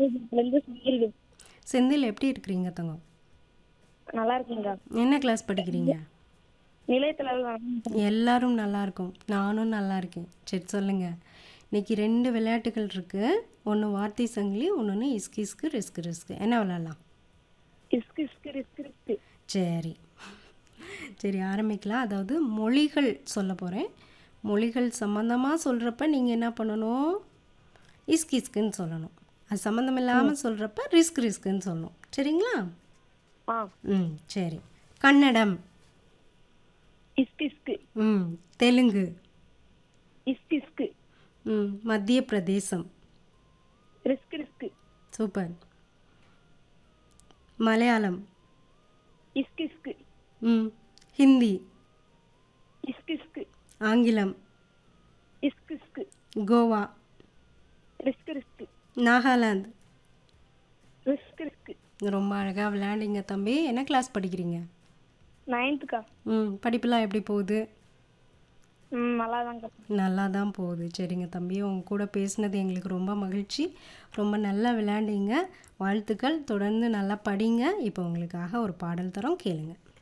இருந்து செந்தில் செந்தில் எப்படி இருக்கிறீங்க தங்கம் நல்லா இருக்கீங்களா என்ன கிளாஸ் படிக்கிறீங்க நிலையத்தில் எல்லாரும் நல்லா இருக்கும் நானும் நல்லா இருக்கேன் சரி சொல்லுங்க இன்னைக்கு ரெண்டு விளையாட்டுகள் இருக்கு ஒன்று வார்த்தை சங்கிலி ஒன்று இஸ்கு இஸ்கு ரிஸ்க் ரிஸ்க் என்ன விளையாடலாம் இஸ்கு இஸ்கு ரிஸ்கு ரிஸ்கு சரி சரி ஆரம்பிக்கலாம் அதாவது மொழிகள் சொல்ல போகிறேன் மொழிகள் சம்மந்தமாக சொல்கிறப்ப நீங்கள் என்ன பண்ணணும் இஸ்க் இஸ்குன்னு சொல்லணும் அது சம்மந்தம் இல்லாமல் சொல்கிறப்ப ரிஸ்க் ரிஸ்க்குன்னு சொல்லணும் சரிங்களா ஆ ம் சரி கன்னடம் இஸ்கு இஸ்கு ம் தெலுங்கு இஸ்கு இஸ்கு ம் மத்திய பிரதேசம் ரிஸ்கு ரிஸ்கு சூப்பர் மலையாளம் இஸ்கு இஸ்கு ம் ஹிந்தி இஸ்கு இஸ்கு ஆங்கிலம் இஸ்கு இஸ்கு கோவா ரிஸ்கு ரிஸ்கு நாகாலாந்து ரிஸ்கு ரிஸ்கு ரொம்ப அழகாக விளையாண்டிங்க தம்பி என்ன கிளாஸ் படிக்கிறீங்க நைன்த்துக்கா ம் படிப்புலாம் எப்படி போகுது ம் நல்லா தாங்க நல்லா தான் போகுது சரிங்க தம்பி உங்க கூட பேசினது எங்களுக்கு ரொம்ப மகிழ்ச்சி ரொம்ப நல்லா விளையாண்டீங்க வாழ்த்துக்கள் தொடர்ந்து நல்லா படிங்க இப்போ உங்களுக்காக ஒரு பாடல் தரோம் கேளுங்க